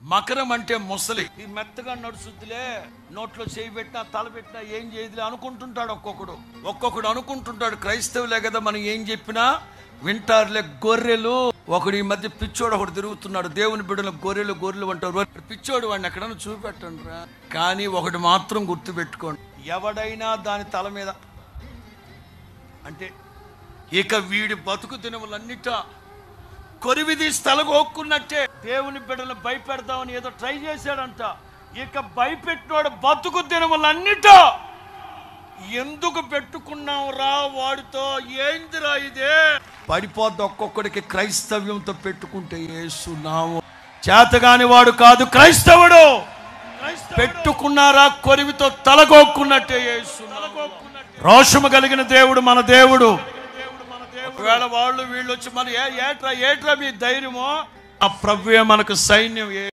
మకరం అంటే ముసలి ఈ మెత్తగా నడుచుద్దిలే నోట్లో చేయి పెట్టినా తల పెట్టినా ఏం చేయదులే అనుకుంటుంటాడు ఒక్కొక్కడు ఒక్కొక్కడు అనుకుంటుంటాడు క్రైస్తవులే కదా మనం ఏం చెప్పినా వింటారులే గొర్రెలు ఒకడు ఈ మధ్య పిచ్చోడు ఒకడు తిరుగుతున్నాడు దేవుని బిడ్డలు గొర్రెలు గొర్రెలు అంటారు వాడు పిచ్చోడు వాడిని ఎక్కడైనా చూపెట్టండి రా కానీ ఒకటి మాత్రం గుర్తుపెట్టుకోండి ఎవడైనా దాని తల మీద అంటే ఇక వీడి బతుకు దినములన్నిట కొరివిది స్థలగొక్కున్నట్టే దేవుని బిడ్డలు భయపెడదామని ఏదో ట్రై చేశాడంట ఇక భయపెట్టినోడు బతుకు దినములన్నిట ఎందుకు పెట్టుకున్నాం రా వాడితో ఏందిరా ఇదే పడిపోద్ది ఒక్కొక్కడికి క్రైస్తవ్యంతో పెట్టుకుంటే ఏసునాము చేతగాని వాడు కాదు క్రైస్తవుడు పెట్టుకున్నారా కొరివితో తలగొక్కున్నట్టే యేసు రోషము కలిగిన దేవుడు మన దేవుడు ఒకవేళ వాళ్ళు వీళ్ళు వచ్చి మన ఏ ఏట్రా ఏట్రా మీ ధైర్యమో ఆ ప్రభువే మనకు సైన్యం ఏ